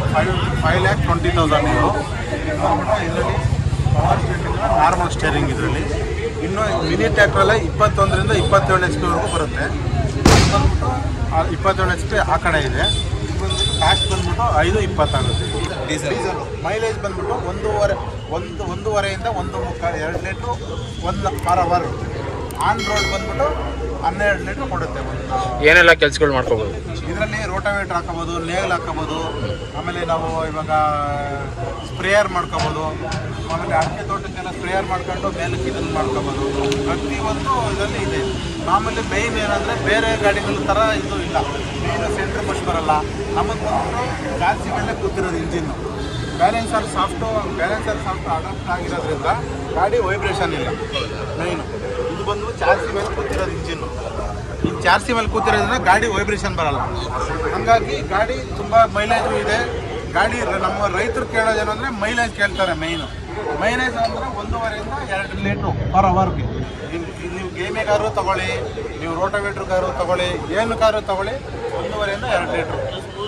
Five five lakh twenty thousand ಇದು ಇದರಲ್ಲಿ power steering normal steering ಇದರಲ್ಲಿ ಇನ್ನು ಮಿನಿ ಟ್ರ್ಯಾಕ್ಟ್ರಲ್ಲೇ ಇಪ್ಪತ್ತೊಂದರಿಂದ ಇಪ್ಪತ್ತೇಳು ಎಚ್ ಪಿವರೆಗೂ ಬರುತ್ತೆ ಅದು ಬಂದ್ಬಿಟ್ಟು ಆ ಇಪ್ಪತ್ತೇಳು ಎಚ್ ಪಿ ಆ ಕಡೆ ಇದೆ ಇದು ಬಂದ್ಬಿಟ್ಟು ಕಾಸ್ಟ್ ಬಂದ್ಬಿಟ್ಟು ಐದು ಇಪ್ಪತ್ತಾಗುತ್ತೆ ಡೀಸೆಲ್ ಮೈಲೇಜ್ ಬಂದ್ಬಿಟ್ಟು ಒಂದೂವರೆ ಒಂದು ಒಂದೂವರೆಯಿಂದ ಒಂದು ಮುಕ್ಕಾಲು ಎರಡು ಲೀಟ್ರು ಒಂದು ಪರ್ ಅವರ್ ಆನ್ ರೋಡ್ ಬಂದ್ಬಿಟ್ಟು ಹನ್ನೆರಡು ಲೀಟ್ರ್ ಕೊಡುತ್ತೆ ಒಂದು ಏನೆಲ್ಲ ಕೆಲಸಗಳು ಮಾಡ್ಕೋಬೋದು ಇದರಲ್ಲಿ ರೋಟಾವೇಟ್ರ್ ಹಾಕೋಬೋದು ನೇಗಲ್ ಹಾಕೋಬೋದು ಆಮೇಲೆ ನಾವು ಇವಾಗ ಸ್ಪ್ರೇಯರ್ ಮಾಡ್ಕೋಬೋದು ಆಮೇಲೆ ಅಡಿಕೆ ತೋಟಕ್ಕೆಲ್ಲ ಸ್ಪ್ರೇಯರ್ ಮಾಡ್ಕೊಂಡು ಮೇಲಕ್ಕೆ ಇದನ್ನು ಮಾಡ್ಕೋಬೋದು ಪ್ರತಿಯೊಂದು ಇದರಲ್ಲಿ ಇದೆ ಮಾಮೂಲಿ ಮೇಯ್ನ್ ಏನಂದರೆ ಬೇರೆ ಗಾಡಿಗಳ ಥರ ಇದು ಇಲ್ಲ ಮೇಯ್ನು ಸೆಂಟ್ರ್ ಬಸ್ ಬರಲ್ಲ ನಮಗೆ ಬಂದ್ಬಿಟ್ಟು ಚಾರ್ಜಿ ಮೇಲೆ ಕೂತಿರೋದು engine balancer shaft balancer shaft adapt ಆಗಿರೋದ್ರಿಂದ ಗಾಡಿ ವೈಬ್ರೇಷನ್ ಇಲ್ಲ ಮೇಯ್ನು ಇದು ಬಂದು ಚಾರ್ಜಿ ಮೇಲೆ ಕೂತಿರೋದು ಇಂಜಿನ್ನು ಈ ಚಾರ್ಜಿ ಮೇಲೆ ಕೂತಿರೋದ್ರಿಂದ ಗಾಡಿ ವೈಬ್ರೇಷನ್ ಬರಲ್ಲ ಹಂಗಾಗಿ ಗಾಡಿ ತುಂಬ ಮೈಲೇಜು ಇದೆ ಗಾಡಿ ರ- ನಮ್ಮ ರೈತರು ಕೇಳೋದೇನು ಅಂದರೆ ಮೈಲೇಜ್ ಕೇಳ್ತಾರೆ ಮೈನು ಮೈಲೇಜ್ ಅಂದರೆ ಒಂದೂವರೆಯಿಂದ ಎರಡು ಲೀಟ್ರು ಪರ್ ಅವರ್ಗೆ ನೀವು ಗೇಮಿಗಾರು ತಗೊಳ್ಳಿ ನೀವು ರೋಟೋವೇಟ್ರಿಗಾರು ತಗೊಳ್ಳಿ ಏನು ಕಾರು ತಗೊಳ್ಳಿ ಒಂದೂವರೆಯಿಂದ ಎರಡು ಲೀಟ್ರು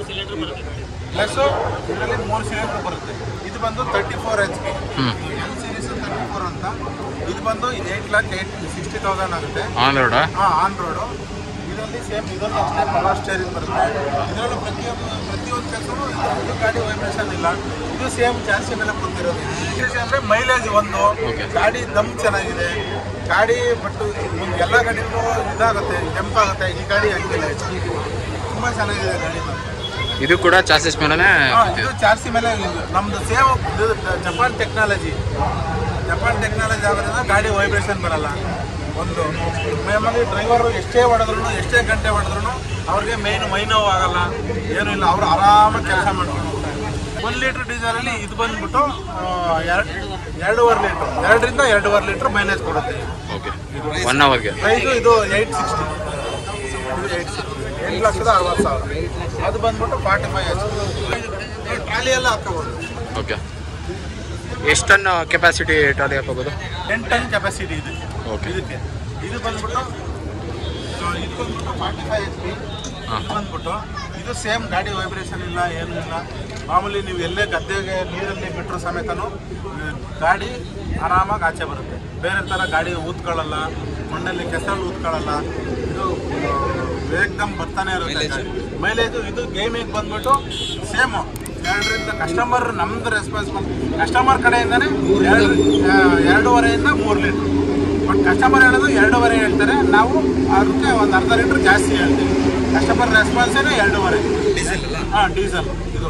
ಪ್ಲಸ್ಸು ಇದರಲ್ಲಿ ಮೂರು ಸಿಲಿಂಡರ್ ಬರುತ್ತೆ ಇದು ಬಂದು thirty four H P L series thirty four ಅಂತ ಇದು ಬಂದು eight lakh eight sixty thousand ಆಗುತ್ತೆ ಆನ್ ರೋಡಾ ಹಾಂ ಆನ್ ರೋಡು ಇದರಲ್ಲಿ ಸೇಮ್ ಇದರಲ್ಲಿ ಅಷ್ಟೇ ಪವರ್ ಸ್ಟೇರಿಂಗ್ ಬರುತ್ತೆ ಇದರಲ್ಲೂ ಪ್ರತಿಯೊಂದು ಪ್ರತಿಯೊಂದು ಕೆಲಸನೂ ಇದು ಗಾಡಿ ವೈಬ್ರೇಷನ್ ಇಲ್ಲ ಇದು ಸೇಮ್ ಜಾಸ್ತಿ ಮೇಲೆ ಕೂತಿರೋದು ವಿಶೇಷ ಅಂದರೆ ಮೈಲೇಜ್ ಒಂದು ಗಾಡಿ ದಮ್ ಚೆನ್ನಾಗಿದೆ ಗಾಡಿ ಬಟ್ ಎಲ್ಲ ಗಾಡಿಗೂ ಇದಾಗುತ್ತೆ ಜಂಪ್ ಆಗುತ್ತೆ ಈ ಗಾಡಿ ಹಂಗಿಲ್ಲ ತುಂಬ ಚೆನ್ನಾಗಿದೆ ಗಾಡಿ ಇದು ಕೂಡ ಚಾಸಿಸ್ ಮೇಲೇ ಹಾ, ಇದು ಚಾರ್ಸಿ ಮೇಲೆ ಇದು ನಮ್ದು ಸೇವ್ ಇದು ಜಪಾನ್ ಟೆಕ್ನಾಲಜಿ ಜಪಾನ್ ಟೆಕ್ನಾಲಜಿ ಆಗೋದ್ರಿಂದ ಗಾಡಿ ವೈಬ್ರೇಷನ್ ಬರಲ್ಲ ಒಂದು ಆಮೇಲೆ ಡ್ರೈವರು ಎಷ್ಟೇ ಹೊಡೆದ್ರು ಎಷ್ಟೇ ಗಂಟೆ ಹೊಡೆದ್ರು ಅವ್ರಿಗೆ ಮೇಯ್ನ್ ಮೈ ನೋವು ಆಗಲ್ಲ ಏನೂ ಇಲ್ಲ ಅವರು ಆರಾಮಾಗಿ ಕೆಲಸ ಮಾಡ್ಕೊಂಡು ಹೋಗ್ತಾರೆ ಒಂದು ಲೀಟ್ರ್ ಡೀಸೆಲಲ್ಲಿ ಇದು ಬಂದ್ಬಿಟ್ಟು ಎರಡು ಎರಡೂವರೆ ಲೀಟ್ರ್ ಎರಡರಿಂದ ಎರಡೂವರೆ ಲೀಟ್ರ್ ಮೈಲೇಜ್ ಕೊಡುತ್ತೆ ಇದು. ಓಕೆ ಒನ್ ಅವರ್ಗೆ ಪ್ರೈಸು ಇದು ಏಯ್ಟ್ ಸಿಕ್ಸ್ಟಿ ಇದು ಏಯ್ಟ್ ಸಿಕ್ಸ್ಟಿ ಎಂಟು ಲಕ್ಷದ ಅರವತ್ತು ಸಾವಿರ ಅದು ಬಂದ್ಬಿಟ್ಟು ಫಾರ್ಟಿ ಫೈವ್ ಎಚ್ ಟ್ರಾಲಿ ಎಲ್ಲ ಹಾಕೋಬೋದು ಓಕೆ ಎಷ್ಟು ಟನ್ ಕೆಪಾಸಿಟಿ ಟ್ರಾಲಿ ಹಾಕೋಬೋದು ಟೆನ್ ಟನ್ ಕೆಪಾಸಿಟಿ ಇದೆ Okay. ಇದಕ್ಕೆ ಇದು ಬಂದ್ಬಿಟ್ಟು ಸೊ ಇದು ಬಂದ್ಬಿಟ್ಟು ಫಾರ್ಟಿ ಫೈವ್ ಎಚ್ ಪಿ ಇದು ಬಂದ್ಬಿಟ್ಟು ಇದು ಸೇಮ್ ಗಾಡಿ ವೈಬ್ರೇಷನ್ ಇಲ್ಲ ಏನೂ ಇಲ್ಲ ಮಾಮೂಲಿ ನೀವು ಎಲ್ಲೇ ಗದ್ದೆಗೆ ನೀರಲ್ಲಿ ಬಿಟ್ಟರು ಸಮೇತನು ಆ, ಗಾಡಿ ಆರಾಮಾಗಿ ಆಚೆ ಬರುತ್ತೆ ಬೇರೆ ಥರ ಗಾಡಿ ಊದ್ಕೊಳ್ಳಲ್ಲ ಮಣ್ಣಲ್ಲಿ ಕೆಸರಲ್ಲಿ ಊದ್ಕೊಳ್ಳಲ್ಲ ಇದು ಏಕ್ದಮ್ ಬರ್ತಾನೆ ಇರುತ್ತೆ ಮೈಲೇಜು ಇದು ಗೇಮಿಗೆ ಬಂದ್ಬಿಟ್ಟು ಸೇಮು ಎರಡರಿಂದ ಕಸ್ಟಮರ್ ನಮ್ದು ರೆಸ್ಪಾನ್ಸಿಬಲ್ ಕಸ್ಟಮರ್ ಕಡೆಯಿಂದನೇ ಎರಡು ಆ, ಎರಡೂವರೆಯಿಂದ ಮೂರು ಲೀಟ್ರ್ ಬಟ್ ಕಸ್ಟಮರ್ ಹೇಳೋದು ಎರಡೂವರೆ ಹೇಳ್ತಾರೆ ನಾವು ಅದಕ್ಕೆ ಒಂದು ಅರ್ಧ ಲೀಟ್ರ್ ಜಾಸ್ತಿ ಹೇಳ್ತೀವಿ ಕಸ್ಟಮರ್ ರೆಸ್ಪಾನ್ಸೇನೆ ಎರಡೂವರೆ ಡೀಸೆಲ್ ಹಾಂ ಡೀಸೆಲ್ ಇದು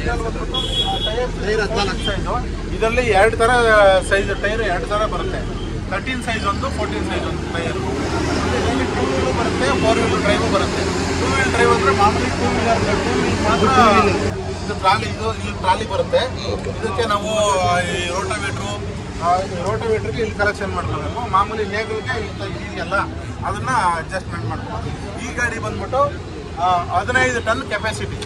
ಟೈರ್ ಹದಿನಾಲ್ಕು ಸೈಜು ಇದರಲ್ಲಿ ಎರಡು ಥರ ಸೈಜ್ ಟೈರ್ ಎರಡು ಥರ ಬರುತ್ತೆ ತರ್ಟೀನ್ ಸೈಜ್ ಒಂದು ಫೋರ್ಟೀನ್ ಸೈಜ್ ಒಂದು ಟೈರ್ ಟೂ ವೀಲು ಬರುತ್ತೆ ಫೋರ್ ವೀಲ್ ಡ್ರೈವು ಬರುತ್ತೆ ಟೂ ವೀಲ್ ಡ್ರೈವ್ ಅಂದರೆ ಮಾಮೂಲಿ ಟೂ ವೀಲರ್ ಟೂ ವೀಲ್ ಮಾತ್ರ ಇದು ಟ್ರಾಲಿ ಇದು ಈ ಟ್ರಾಲಿ ಬರುತ್ತೆ ಇದಕ್ಕೆ ನಾವು ಈ ರೋಟೋವೇಟ್ರು ರೋಟೋವೇಟ್ರಿಗೆ ಇಲ್ಲಿ ಕಲೆಕ್ಷನ್ ಮಾಡ್ಕೋಬೇಕು ಮಾಮೂಲಿ ನೇಗಲ್ಗೆ ಇದೆಯಲ್ಲ ಅದನ್ನ ಅಡ್ಜಸ್ಟ್ಮೆಂಟ್ ಮಾಡ್ಕೋಬೇಕು ಈ ಗಾಡಿ ಬಂದ್ಬಿಟ್ಟು ಆ, ಹದಿನೈದು ಟನ್ ಕೆಪಾಸಿಟಿ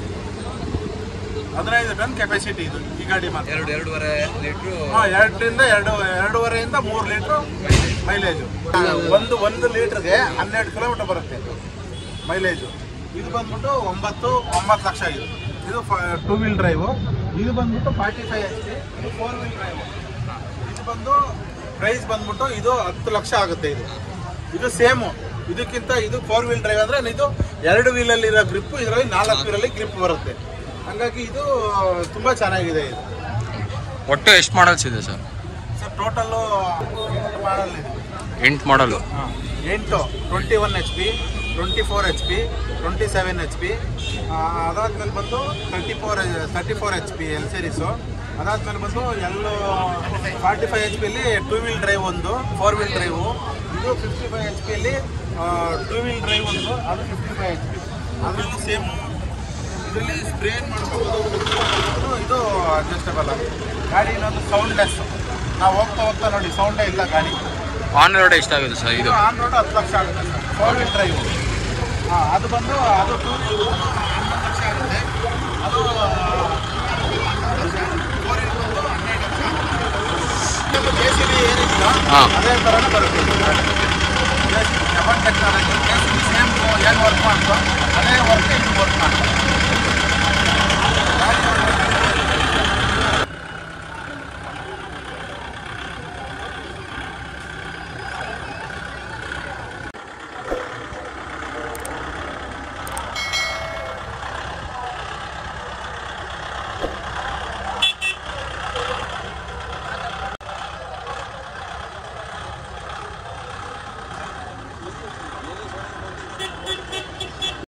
ಹದಿನೈದು ಟನ್ ಕೆಪಾಸಿಟಿ ಇದು ಈ ಗಾಡಿ ಮಾತ್ರ ಎರಡು ಎರಡೂವರೆ ಲೀಟ್ರು ಹಾಂ ಎರಡರಿಂದ ಎರಡು ಎರಡೂವರೆಯಿಂದ ಮೂರು ಲೀಟ್ರು ಮೈಲೇಜು ಒಂದು ಒಂದು ಲೀಟ್ರಿಗೆ ಹನ್ನೆರಡು ಕಿಲೋಮೀಟರ್ ಬರುತ್ತೆ ಮೈಲೇಜು ಇದು ಬಂದ್ಬಿಟ್ಟು ಒಂಬತ್ತು ಒಂಬತ್ತು ಲಕ್ಷ ಇದು ಇದು ಟೂ ವೀಲ್ ಡ್ರೈವು ಇದು ಬಂದ್ಬಿಟ್ಟು ಫಾರ್ಟಿ ಫೈವ್ ಎಚ್ ಪಿ ಇದು ಫೋರ್ ವೀಲ್ ಡ್ರೈವು ಇದು ಬಂದು ಪ್ರೈಸ್ ಬಂದ್ಬಿಟ್ಟು ಇದು ಹತ್ತು ಲಕ್ಷ ಆಗುತ್ತೆ ಇದು ಇದು ಸೇಮು ಇದಕ್ಕಿಂತ ಇದು ಫೋರ್ ವೀಲ್ ಡ್ರೈವ್ ಅಂದರೆ ಇದು ಎರಡು ವೀಲಲ್ಲಿರೋ ಗ್ರಿಪ್ಪು ಇದರಲ್ಲಿ ನಾಲ್ಕು ವೀಲಲ್ಲಿ ಗ್ರಿಪ್ ಬರುತ್ತೆ ಹಾಗಾಗಿ ಇದು ತುಂಬ ಚೆನ್ನಾಗಿದೆ ಇದು ಒಟ್ಟು ಎಷ್ಟು ಮಾಡಲ್ಸ್ ಇದೆ ಸರ್ ಸರ್ ಟೋಟಲ್ಲು ಮಾಡಲ್ ಇದೆ ಎಂಟು ಮಾಡಲು ಎಂಟು twenty one H P twenty four H P twenty seven H P ಅದಾದ್ಮೇಲೆ ಬಂದು thirty four thirty four H P L series ಅದಾದ್ಮೇಲೆ ಬಂದು ಎಲ್ಲೋ ಫಾರ್ಟಿ ಫೈವ್ ಎಚ್ ಪಿಲಿ ಟೂ ವೀಲ್ ಡ್ರೈವ್ ಒಂದು ಫೋರ್ ವೀಲ್ ಡ್ರೈವು ಇದು ಫಿಫ್ಟಿ ಫೈವ್ ಎಚ್ ಪಿಲಿ two wheel drive ಒಂದು ಅದು ಫಿಫ್ಟಿ ಫೈವ್ ಎಚ್ ಪಿ ಅದರಲ್ಲಿ ಸೇಮ್ ಇದರಲ್ಲಿ ಸ್ಪ್ರೇ ಮಾಡ್ಕೋಬೋದು ಇದು ಅಡ್ಜಸ್ಟಬಲ್ ಗಾಡಿ ಇನ್ನೊಂದು ಸೌಂಡ್ಲೆಸ್ ನಾವು ಹೋಗ್ತಾ ಹೋಗ್ತಾ ನೋಡಿ ಸೌಂಡೇ ಇಲ್ಲ ಗಾಡಿ ಆನ್ ರೋಡ್ ಎಷ್ಟಾಗುತ್ತೆ ಸರ್ ಇದು ಆನ್ ರೋಡ್ ಹತ್ತು ಲಕ್ಷ ಆಗುತ್ತೆ ಸರ್ ಫೋರ್ ವೀಲ್ ಡ್ರೈವ್ ಹಾಂ ಅದು ಬಂದು ಅದು ಟೂ ವೀಲ್ ಹನ್ನೊಂದು ಲಕ್ಷ ಆಗುತ್ತೆ ಅದು ಫೋರ್ ವೀಲ್ ಬಂದು ಹನ್ನೆರಡು ಲಕ್ಷ ಆಗುತ್ತೆ ಜೆ ಸಿ ಬಿ ಏನಿಲ್ಲ ಹಾ. ಅದೇ ಥರನೇ ಬರುತ್ತೆ Japan technology J C B same ಏನು ವರ್ಕ್ ಮಾಡ್ತೋ ಅದೇ ವರ್ಕ್ ಇದು ವರ್ಕ್ ಮಾಡ್ತಾರೆ